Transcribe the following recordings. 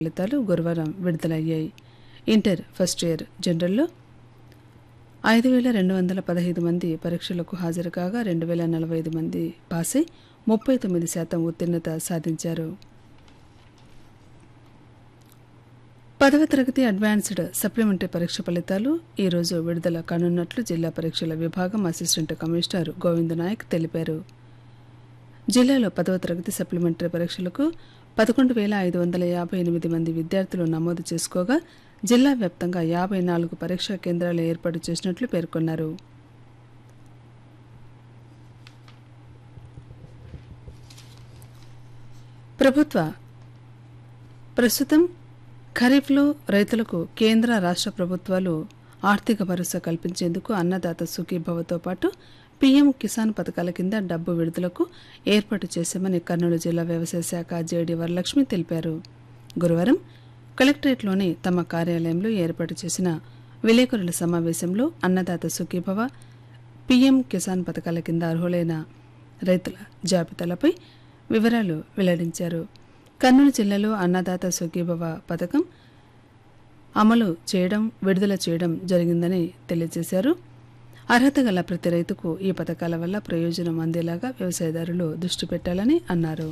ఫలితాలు గురువారం విడుదలయ్యాయి ఇంటర్ ఫస్ట్ ఇయర్ జనరల్లో ఐదు వేల రెండు వందల పదహైదు మంది పరీక్షలకు హాజరు కాగా రెండు వేల నలభై ఐదు మంది పాస్ అయి ముప్పై తొమ్మిది శాతం ఉత్తీర్ణత సాధించారు పదవ తరగతి అడ్వాన్స్డ్ సప్లిమెంటరీ పరీక్ష ఫలితాలు ఈరోజు విడుదల కానున్నట్లు జిల్లా పరీక్షల విభాగం అసిస్టెంట్ కమిషనర్ గోవింద్ నాయక్ తెలిపారు జిల్లాలో పదవ తరగతి సప్లిమెంటరీ పరీక్షలకు పదకొండు వేల ఐదు వందల యాభై ఎనిమిది మంది విద్యార్థులు నమోదు చేసుకోగా జిల్లా వ్యాప్తంగా యాభై నాలుగు పరీక్షా కేంద్రాలు ఏర్పాటు చేసినట్లు పేర్కొన్నారు ప్రభుత్వ ప్రస్తుతం ఖరీఫ్లో రైతులకు కేంద్ర రాష్ట్ర ప్రభుత్వాలు ఆర్థిక భరోసా కల్పించేందుకు అన్నదాత సుఖీభవతో పాటు పీఎం కిసాన్ పథకాల కింద డబ్బు విడుదలకు ఏర్పాటు చేశామని కర్నూలు జిల్లా వ్యవసాయ శాఖ జేడీ వరలక్ష్మి తెలిపారు గురువారం కలెక్టరేట్లోని తమ కార్యాలయంలో ఏర్పాటు చేసిన విలేకరుల సమావేశంలో అన్నదాత సుఖీభవ పీఎం కిసాన్ పథకాల కింద అర్హులైన రైతుల జాబితాలపై వివరాలు వెల్లడించారు కర్నూలు జిల్లాలో అన్నదాత సుఖీభవ పథకం అమలు చేయడం విడుదల చేయడం జరిగిందని తెలియజేశారు అర్హత గల ప్రతి రైతుకు ఈ పథకాల వల్ల ప్రయోజనం అందేలాగా వ్యవసాయదారులు దృష్టి పెట్టాలని అన్నారు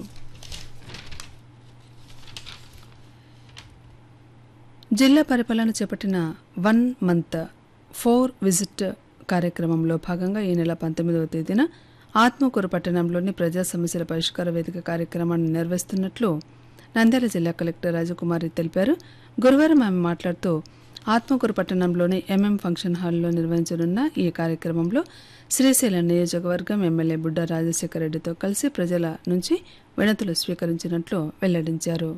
జిల్లా పరిపాలన చేపట్టిన వన్ మంత్ ఫోర్ విజిట్ కార్యక్రమంలో భాగంగా ఈ నెల పంతొమ్మిదవ తేదీన ఆత్మకూరు పట్టణంలోని ప్రజా సమస్యల పరిష్కార వేదిక కార్యక్రమాన్ని నిర్వహిస్తున్నట్లు నంద్యాల జిల్లా కలెక్టర్ రాజకుమారి తెలిపారు గురువారం ఆమె మాట్లాడుతూ ఆత్మకూరు పట్టణంలోని ఎంఎం ఫంక్షన్ హాల్లో నిర్వహించనున్న ఈ కార్యక్రమంలో శ్రీశైలం నియోజకవర్గం ఎమ్మెల్యే బుడ్డ రాజశేఖర రెడ్డితో కలిసి ప్రజల నుంచి వినతులు స్వీకరించినట్లు వెల్లడించారు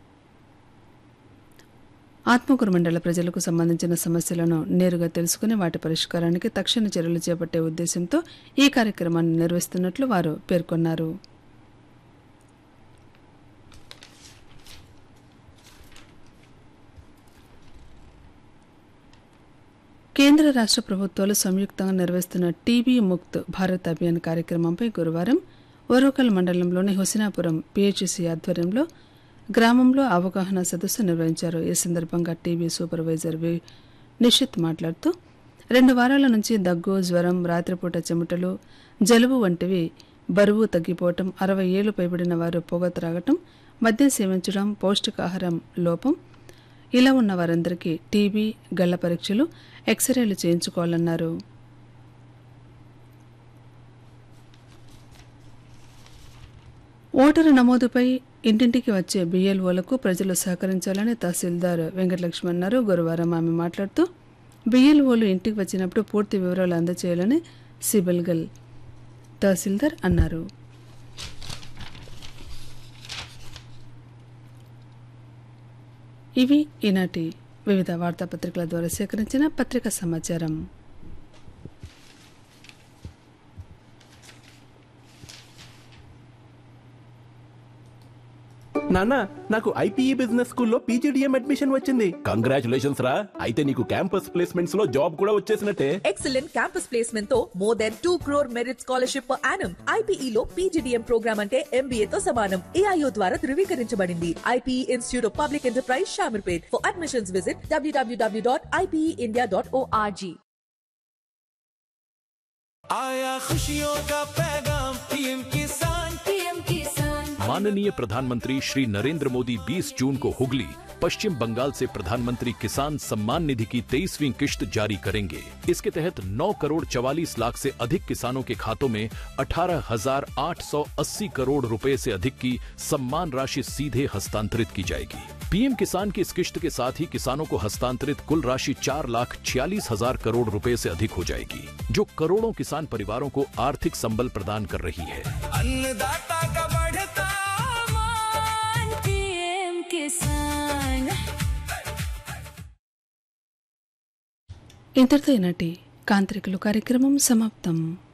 ఆత్మకూరు మండల ప్రజలకు సంబంధించిన సమస్యలను నేరుగా తెలుసుకుని వాటి పరిష్కారానికి తక్షణ చర్యలు చేపట్టే ఉద్దేశంతో ఈ కార్యక్రమాన్ని నిర్వహిస్తున్నట్లు వారు పేర్కొన్నారు కేంద్ర రాష్ట్ర ప్రభుత్వాలు సంయుక్తంగా నిర్వహిస్తున్న టీబీ ముక్త్ భారత్ అభియాన్ కార్యక్రమంపై గురువారం ఓరోకల్ మండలంలోని హుసినాపురం పిహెచ్సి ఆధ్వర్యంలో గ్రామంలో అవగాహన సదస్సు నిర్వహించారు ఈ సందర్భంగా టీబీ సూపర్వైజర్ వి నిషిత్ మాట్లాడుతూ రెండు వారాల నుంచి దగ్గు జ్వరం రాత్రిపూట చెమటలు జలుబు వంటివి బరువు తగ్గిపోవటం అరవై ఏళ్లు పైబడిన వారు పొగ త్రాగటం మద్యం సేవించడం పౌష్టికాహారం లోపం ఇలా ఉన్న వారందరికీ టీబీ గళ్ల పరీక్షలు ఎక్స్రేలు చేయించుకోవాలన్నారు ఓటరు నమోదుపై ఇంటింటికి వచ్చే బిఎల్ఓలకు ప్రజలు సహకరించాలని తహసీల్దార్ వెంకటలక్ష్మి అన్నారు గురువారం ఆమె మాట్లాడుతూ బిఎల్ఓలు ఇంటికి వచ్చినప్పుడు పూర్తి వివరాలు అందజేయాలని సిబల్గల్ తహసీల్దార్ అన్నారు ఇవి ఈనాటి వివిధ వార్తాపత్రికల ద్వారా సేకరించిన పత్రికా సమాచారం నాన్న నాకు ఐపీఈ బిజినెస్ స్కూల్లో పీజీడిఎం అడ్మిషన్ వచ్చింది కంగ్రాచులేషన్స్ రా అయితే నీకు క్యాంపస్ ప్లేస్మెంట్స్ లో జాబ్ కూడా వచ్చేసినట్టే ఎక్సలెంట్ క్యాంపస్ ప్లేస్మెంట్ తో more than two crore merit scholarship per annum IPE లో పీజీడీఎం ప్రోగ్రామ్ అంటే ఎంబీఏ తో సమానం ఏఐఓ ద్వారా ధృవీకరించబడింది IPE institute of public enterprise Shamirpet for admissions visit WWW dot IPE India dot ORG आया खुशियों का पैगाम पीएम किसान पीएम किसान माननीय प्रधानमंत्री श्री नरेंद्र मोदी 20 जून को हुगली पश्चिम बंगाल से प्रधानमंत्री किसान सम्मान निधि की तेईसवीं किश्त जारी करेंगे इसके तहत 9 करोड़ चवालीस लाख से अधिक किसानों के खातों में 18,880 करोड़ रुपए से अधिक की सम्मान राशि सीधे हस्तांतरित की जाएगी पीएम किसान की इस किश्त के साथ ही किसानों को हस्तांतरित कुल राशि चार लाख छियालीस हजार करोड़ रुपए से अधिक हो जाएगी जो करोड़ों किसान परिवारों को आर्थिक संबल प्रदान कर रही है अन्नदाता का बढ़ता मान पीएम किसान ఇంతటితో ఈనాటి కాంత్రికలు కార్యక్రమం సమాప్తం